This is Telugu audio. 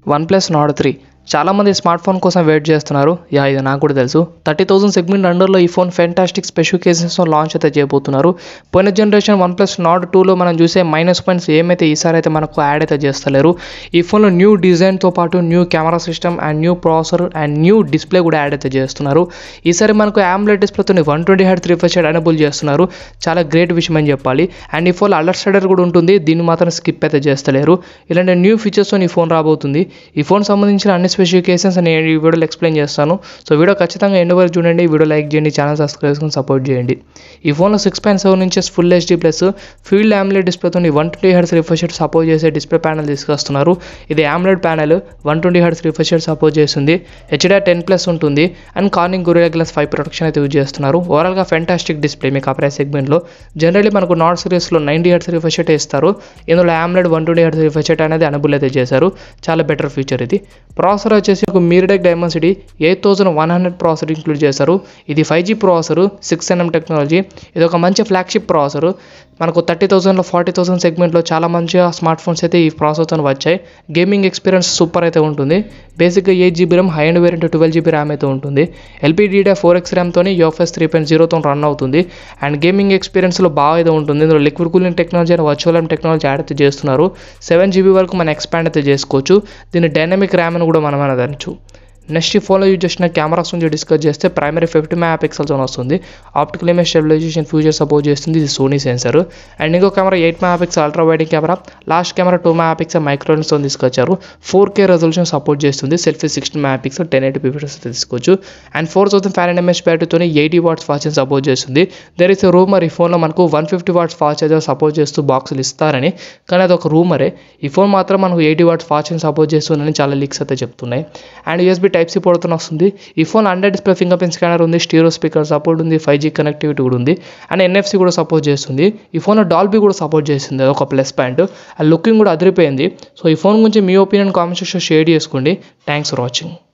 వన్ ప్లస్ నాట్ త్రీ చాలామంది స్మార్ట్ ఫోన్ కోసం వెయిట్ చేస్తున్నారు యా ఇది నాకు కూడా తెలుసు థర్టీ థౌసండ్ సెగ్మెంట్ అండర్లో ఈ ఫోన్ ఫెంటాస్టిక్ స్పెసిఫికేషన్స్తో లాంచ్ అయితే చేయబోతున్నారు పోయిన జనరేషన్ వన్ ప్లస్ నాట్ టూలో మనం చూసే మైనస్ పాయింట్స్ ఏమైతే ఈసారి అయితే మనకు యాడ్ అయితే చేస్తలేరు ఈ ఫోన్లో న్యూ డిజైన్తో పాటు new camera system and new processor and new display కూడా యాడ్ అయితే చేస్తున్నారు ఈసారి మనకు ఆమ్లెట్ డిస్ప్లేతో వన్ ట్వంటీ హెడ్ త్రీ ఫైవ్ ఎనబుల్ చేస్తున్నారు చాలా గ్రేట్ విషయం అని చెప్పాలి అండ్ ఈ ఫోన్ అలర్ట్ స్టడర్ కూడా ఉంటుంది దీన్ని మాత్రం స్కిప్ అయితే చేస్తలేరు ఇలాంటి న్యూ ఫీచర్స్తో ఈ ఫోన్ రాబోతుంది ఈ ఫోన్ సంబంధించిన అన్ని స్పెసిఫికేషన్స్ నేను ఈ వీడియోలో ఎక్స్ప్లెయిన్ చేస్తాను సో వీడియో ఖచ్చితంగా ఎండ్ వరకు చూడండి వీడియో లైక్ చేయండి ఛానల్ సబ్స్క్రైబ్ చేసుకొని సపోర్ట్ చేయండి ఈ ఫోన్లో six point seven inches full HD plus fluid AMOLED డిస్ప్లేతో one twenty hertz refresh support చేసే డిస్ప్లే ప్యానల్ తీసుకొస్తున్నారు ఇది AMOLED panel one twenty hertz refresh support చేస్తుంది హెచ్డిఆర్ టెన్ ప్లస్ ఉంటుంది and Corning Gorilla glass five protection అయితే యూజ్ చేస్తున్నారు ఓవరాల్గా ఫెంటాస్టిక్ డిస్ప్లే మీకు ఆ ప్రైస్ సెగ్మెంట్లో జనరల్లీ మనకు నాట్ సిరీస్లో నైంటీ హెడ్స్ రిఫ్రెష్ ఇస్తారు ఇందులో AMOLED one twenty hertz refresh అనేది అనబుల్ అయితే చేశారు చాలా బెటర్ ఫీచర్ ఇది ప్రాసెసర్ వచ్చేసి ఒక MediaTek Dimensity eight thousand one hundred processor include చేశారు ఇది five G processor six NM technology ఇది ఒక మంచి ఫ్లాగ్షిప్ ప్రాసెసర్ మనకు థర్టీ థౌసండ్లో ఫార్టీ థౌసండ్ సెగ్మెంట్లో చాలా మంచిగా స్మార్ట్ ఫోన్స్ అయితే ఈ ప్రాసెసర్తో వచ్చాయి గేమింగ్ ఎక్స్పీరియన్స్ సూపర్ అయితే ఉంటుంది బేసిక్గా eight GB RAM high and variant twelve GB RAM అయితే ఉంటుంది ఎల్పీడీడా ఫోర్ ఎక్స్ ర్యామ్తో యూఎఫ్ఎస్ త్రీ పాయింట్ జీరోతో రన్ అవుతుంది అండ్ గేమింగ్ ఎక్స్పీరియన్స్లో బాగా అయితే ఉంటుంది ఇందులో liquid cooling technology and virtual RAM technology add అయితే చేస్తున్నారు సెవెన్ జీబీ వరకు మనం ఎక్స్పాండ్ అయితే చేసుకోవచ్చు దీని డైనమిక్ ర్యామ్ అని కూడా మనం అనదనచ్చు నెక్స్ట్ ఈ ఫోన్లో యూజ్ చేసిన కెమెరాస్ గురించి డిస్కస్ చేస్తే ప్రైమరీ ఫిఫ్టీ మెగా పిక్సెల్తో వస్తుంది optical image stabilization feature support చేస్తుంది ఇది సోనీ సెన్సర్ అండ్ ఇంకో camera eight mega pixel ultra wide angle camera last camera two mega pixel మైక్రోలెన్స్తో తీసుకొచ్చారు ఫోర్ కే రెజల్యూషన్ సపోర్ట్ చేస్తుంది selfie sixty mega pixel ten eighty FPS తీసుకోవచ్చు and four thousand five hundred MS బ్యాటరీతో ఎయిటీ వాట్స్ ఫాస్ట్ సపోర్ట్ చేస్తుంది దర్ ఇస్ రూమర్ ఈ ఫోన్లో మనకు one fifty watts fast charger support చేస్తూ బాక్సులు ఇస్తారని కానీ అది ఒక రూమరే ఈ ఫోన్ మాత్రం మనకు ఎయిటీ వాట్స్ ఫాస్ట్ సపోర్ట్ చేస్తుందని చాలా లీక్స్ అయితే చెప్తున్నాయి అండ్ యూఎస్బీ టైప్ సి పోర్ట్తో వస్తుంది ఈ phone under display finger print scanner ఉంది స్టీరో స్పీకర్ సపోర్ట్ ఉంది ఫైవ్ జీ కనెక్టివిటీ కూడా ఉంది అండ్ ఎన్ఎఫ్సి కూడా సపోర్ట్ చేస్తుంది ఈ ఫోన్లో డాల్బీ కూడా సపోర్ట్ చేస్తుంది అది ఒక ప్లస్ పాయింట్ ఆ లుకింగ్ కూడా అదిరిపోయింది సో ఈ ఫోన్ గురించి మీ ఒపీనియన్ కామెంట్ సెక్షన్ షేర్ చేసుకోండి థ్యాంక్స్ ఫర్ వాచింగ్